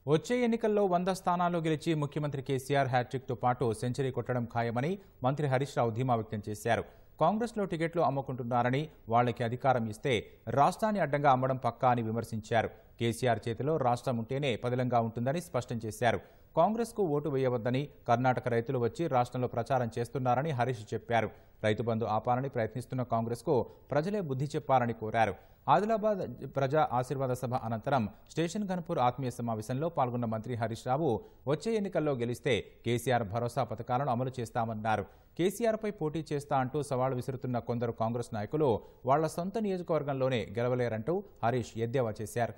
వచ్చే ఎన్నికల్లో వంద స్థానాల్లో గెలిచి ముఖ్యమంత్రి కేసీఆర్ హ్యాట్రిక్తో పాటు సెంచరీ కొట్టడం ఖాయమని మంత్రి హరీష్ రావు ధీమా వ్యక్తం చేశారు కాంగ్రెస్లో టికెట్లు అమ్ముకుంటున్నారని వాళ్ళకి అధికారం ఇస్తే రాష్ట్రాన్ని అడ్డంగా అమ్మడం పక్కా అని విమర్శించారు కేసీఆర్ చేతిలో రాష్ట్రం ఉంటేనే పదిలంగా ఉంటుందని స్పష్టం చేశారు కాంగ్రెస్కు ఓటు వేయవద్దని కర్ణాటక రైతులు వచ్చి రాష్ట్రంలో ప్రచారం చేస్తున్నారని హరీష్ చెప్పారు రైతు బంధు ఆపాలని ప్రయత్నిస్తున్న కాంగ్రెస్కు ప్రజలే బుద్ధి చెప్పాలని కోరారు ఆదిలాబాద్ ప్రజా ఆశీర్వాద సభ అనంతరం స్టేషన్ గన్పూర్ ఆత్మీయ సమావేశంలో పాల్గొన్న మంత్రి హరీష్ రావు వచ్చే ఎన్నికల్లో గెలిస్తే కేసీఆర్ భరోసా పథకాలను అమలు చేస్తామన్నారు కేసీఆర్పై పోటీ చేస్తా అంటూ సవాల్ విసురుతున్న కొందరు కాంగ్రెస్ నాయకులు వాళ్ల సొంత నియోజకవర్గంలోనే గెలవలేరంటూ హరీష్ ఎద్దేవా చేశారు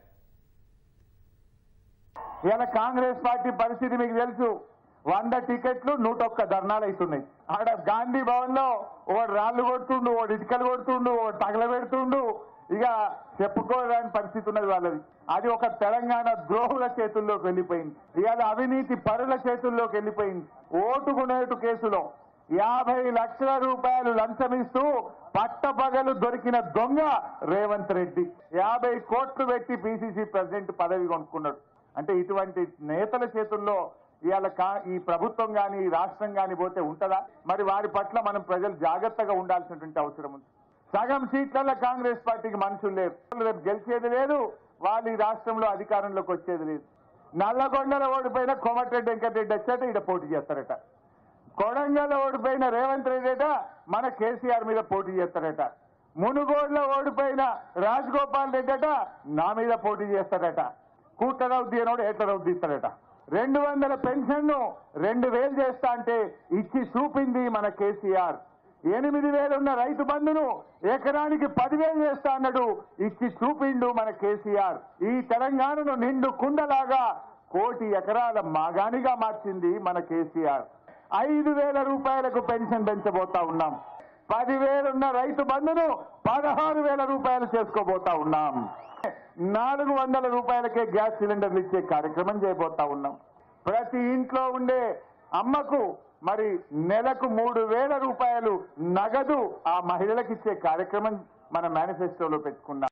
ఇలా కాంగ్రెస్ పార్టీ పరిస్థితి మీకు తెలుసు వంద టికెట్లు నూట ఒక్క ధర్నాలు అవుతున్నాయి ఆడ గాంధీ భవన్ లో ఒకడు రాళ్ళు కొడుతుండు ఒకడు ఇటుకలు కొడుతుండు ఒకడు తగలబెడుతుండు ఇక చెప్పుకోలేని పరిస్థితి ఉన్నది వాళ్ళది అది ఒక తెలంగాణ ద్రోహుల చేతుల్లోకి వెళ్ళిపోయింది ఇవాళ అవినీతి పరుల చేతుల్లోకి వెళ్ళిపోయింది ఓటుకునేటు కేసులో యాభై లక్షల రూపాయలు లంచమిస్తూ పట్టపగలు దొరికిన దొంగ రేవంత్ రెడ్డి యాభై కోట్లు పెట్టి పిసిసి ప్రెసిడెంట్ పదవి కొనుక్కున్నాడు అంటే ఇటువంటి నేతల చేతుల్లో ఇవాళ కా- ఈ ప్రభుత్వం గాని ఈ రాష్ట్రం గాని పోతే ఉంటుందా మరి వారి పట్ల మనం ప్రజలు జాగ్రత్తగా ఉండాల్సినటువంటి అవసరం ఉంది సగం సీట్లలో కాంగ్రెస్ పార్టీకి మనుషులు లేరు రేపు గెలిచేది లేదు వాళ్ళు ఈ రాష్ట్రంలో అధికారంలోకి వచ్చేది లేదు నల్లగొండల ఓడిపోయిన కోమటిరెడ్డి వెంకటరెడ్డి వచ్చాట ఈడ పోటీ చేస్తారట కొడంగల్ ఓడిపోయిన రేవంత్ రెడ్డి అట మన కేసీఆర్ మీద పోటీ చేస్తారట మునుగోడులో ఓడిపోయిన రాజగోపాల్ రెడ్డి అట నా మీద పోటీ చేస్తాడట కూటరవుద్ది అనోడు ఏటరవుద్ది ఇస్తాడట రెండు వందల పెన్షన్ ను రెండు వేలు చేస్తా అంటే ఇచ్చి చూపింది మన కేసీఆర్ ఎనిమిది వేలున్న రైతు బంధును ఎకరానికి పదివేలు చేస్తా అన్నాడు ఇచ్చి చూపిండు మన కేసీఆర్ ఈ తెలంగాణను నిండు కుండలాగా కోటి ఎకరాల మాగానిగా మార్చింది మన కేసీఆర్ ఐదు వేల రూపాయలకు పెన్షన్ పెంచబోతా ఉన్నాం పదివేలున్న రైతు బంధును పదహారు వేల రూపాయలు చేసుకోబోతా ఉన్నాం నాలుగు వందల రూపాయలకే గ్యాస్ సిలిండర్లు ఇచ్చే కార్యక్రమం చేయబోతా ఉన్నాం ప్రతి ఇంట్లో ఉండే అమ్మకు మరి నెలకు మూడు వేల రూపాయలు నగదు ఆ మహిళలకు ఇచ్చే కార్యక్రమం మన మేనిఫెస్టోలో పెట్టుకున్నాం